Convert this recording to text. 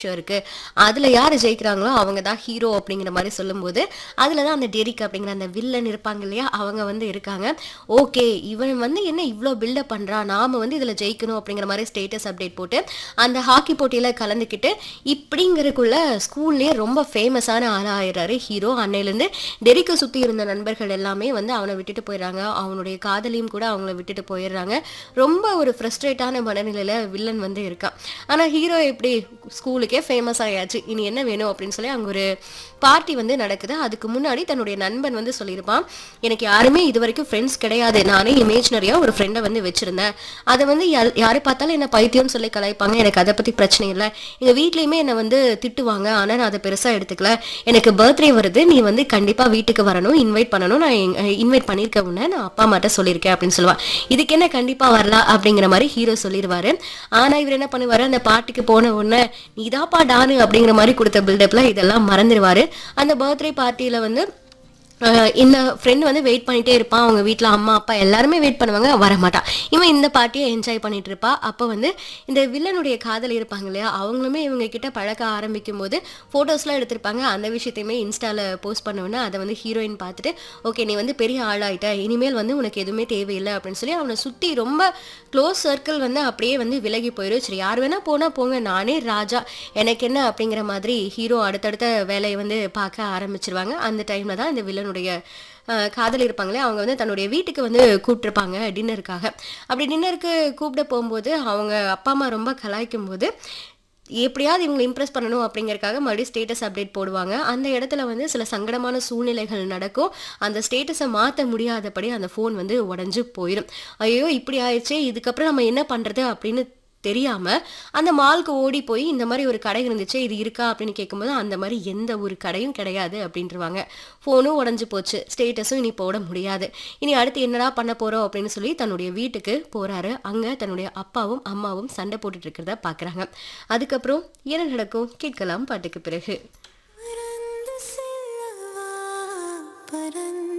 விஷயம் இருக்கு அதுல யாரு ஜெயிக்கிறாங்களோ அவங்க தான் ஹீரோ அப்படிங்கிற மாதிரி சொல்லும்போது அதுல தான் அந்த டெரிக் அப்படிங்கிற அந்த வில்லன் இருப்பாங்க இல்லையா அவங்க வந்து இருக்காங்க ஓகே இவன் வந்து என்ன இவ்வளோ பில்டப் பண்றான் நாம வந்து இதுல ஜெயிக்கணும் அப்படிங்கிற மாதிரி ஸ்டேட்டஸ் அப்டேட் போட்டு அந்த ஹாக்கி போட்டியில கலந்துக்கிட்டு இப்படிங்கிறதுக்குள்ள ஸ்கூல்லேயே ரொம்ப ஃபேமஸான ஆளா ஆயிடுறாரு ஹீரோ அன்னையிலேருந்து டெரிக்கை சுத்தி இருந்த நண்பர்கள் எல்லாமே வந்து அவனை விட்டுட்டு போயிடுறாங்க அவனுடைய காதலியும் கூட அவங்கள விட்டுட்டு போயிடுறாங்க ரொம்ப ஒரு ஃப்ரஸ்ட்ரேட்டான மனநிலையில வில்லன் வந்து இருக்கான் ஆனா ஹீரோ எப்படி ஸ்கூலுக்கே ஃபேமஸ் ஆயாச்சு இனி என்ன வேணும் அப்படின்னு சொல்லி அங்க ஒரு பார்ட்டி வந்து நடக்குது அதுக்கு முன்னாடி தன்னுடைய நண்பன் வந்து சொல்லியிருப்பான் எனக்கு யாருமே இது வரைக்கும் ஃப்ரெண்ட்ஸ் கிடையாது நானே இமேஜினரியா ஒரு ஃப்ரெண்டை வந்து வச்சிருந்தேன் அதை வந்து யார் யாரு பார்த்தாலும் என்ன பைத்தியம்னு சொல்லி கலாய்ப்பாங்க எனக்கு அதை பத்தி பிரச்சனை இல்லை எங்க வீட்லயுமே என்னை வந்து திட்டுவாங்க ஆனா நான் அதை பெருசா எடுத்துக்கல எனக்கு பர்த்டே வருது நீ வந்து கண்டிப்பா வீட்டுக்கு வரணும் இன்வைட் பண்ணணும் நான் இன்வைட் பண்ணியிருக்க உடனே நான் அப்பா அம்மாட்ட சொல்லியிருக்கேன் அப்படின்னு சொல்லுவான் இதுக்கு என்ன கண்டிப்பா வரலாம் அப்படிங்கிற மாதிரி ஹீரோ சொல்லிடுவாரு ஆனா இவர் என்ன பண்ணுவாரு அந்த பார்ட்டிக்கு போன உடனே நீதாப்பா டானு அப்படிங்கிற மாதிரி கொடுத்த பில்டப்ல இதெல்லாம் மறந்துடுவாரு அந்த பர்த்டே பார்ட்டியில வந்து அஹ் இந்த ஃப்ரெண்ட் வந்து வெயிட் பண்ணிட்டே இருப்பான் அவங்க வீட்டில் அம்மா அப்பா எல்லாருமே வெயிட் பண்ணுவாங்க வர மாட்டான் இவன் இந்த பார்ட்டியை என்ஜாய் பண்ணிட்டு இருப்பா அப்போ வந்து இந்த வில்லனுடைய காதல் இருப்பாங்க இல்லையா அவங்களுமே இவங்க கிட்ட பழக்க ஆரம்பிக்கும் போது ஃபோட்டோஸ்லாம் எடுத்திருப்பாங்க அந்த விஷயத்தையுமே இன்ஸ்டால போஸ்ட் பண்ணுவேன்னு அதை வந்து ஹீரோயின் பார்த்துட்டு ஓகே நீ வந்து பெரிய ஆளாயிட்ட இனிமேல் வந்து உனக்கு எதுவுமே தேவையில்லை அப்படின்னு சொல்லி அவனை சுற்றி ரொம்ப க்ளோஸ் சர்க்கிள் வந்து அப்படியே வந்து விலகி போயிடும் சரி யார் வேணா போனா போங்க நானே ராஜா எனக்கு என்ன அப்படிங்கிற மாதிரி ஹீரோ அடுத்தடுத்த வேலையை வந்து பார்க்க ஆரம்பிச்சிருவாங்க அந்த டைம்ல தான் இந்த வில்லனுடைய அஹ், காதலி இருப்பாங்களே அவங்க வந்து தன்னுடைய வீட்டுக்கு வந்து கூப்பிட்டுருப்பாங்க டின்னருக்காக அப்படி டின்னருக்கு கூப்பிட போகும்போது அவங்க அப்பா அம்மா ரொம்ப கலாய்க்கும் போது எப்படியாவது இவங்களை இம்ப்ரெஸ் பண்ணணும் அப்படிங்கறக்காக மறுபடியும் ஸ்டேட்டஸ் அப்டேட் போடுவாங்க அந்த இடத்துல வந்து சில சங்கடமான சூழ்நிலைகள் நடக்கும் அந்த ஸ்டேட்டஸை மாற்ற முடியாதபடி அந்த ஃபோன் வந்து உடஞ்சு போயிடும் ஐயோ இப்படி ஆயிடுச்சே இதுக்கப்புறம் நம்ம என்ன பண்றது அப்படின்னு தெரியாம அந்த மால்க்கு ஓடி போய் இந்த மாதிரி ஒரு கடை இருந்துச்சு இது இருக்கா அப்படின்னு கேட்கும்போது அந்த மாதிரி எந்த ஒரு கடையும் கிடையாது அப்படின்றவாங்க ஃபோனும் உடஞ்சு போச்சு ஸ்டேட்டஸும் இனி போட முடியாது இனி அடுத்து என்னடா பண்ண போறோம் அப்படின்னு சொல்லி தன்னுடைய வீட்டுக்கு போறாரு அங்க தன்னுடைய அப்பாவும் அம்மாவும் சண்டை போட்டுட்டு இருக்கிறத பாக்குறாங்க அதுக்கப்புறம் என்ன நடக்கும் கேட்கலாம் பாட்டுக்கு பிறகு பறந்து செல்லவா பறந்து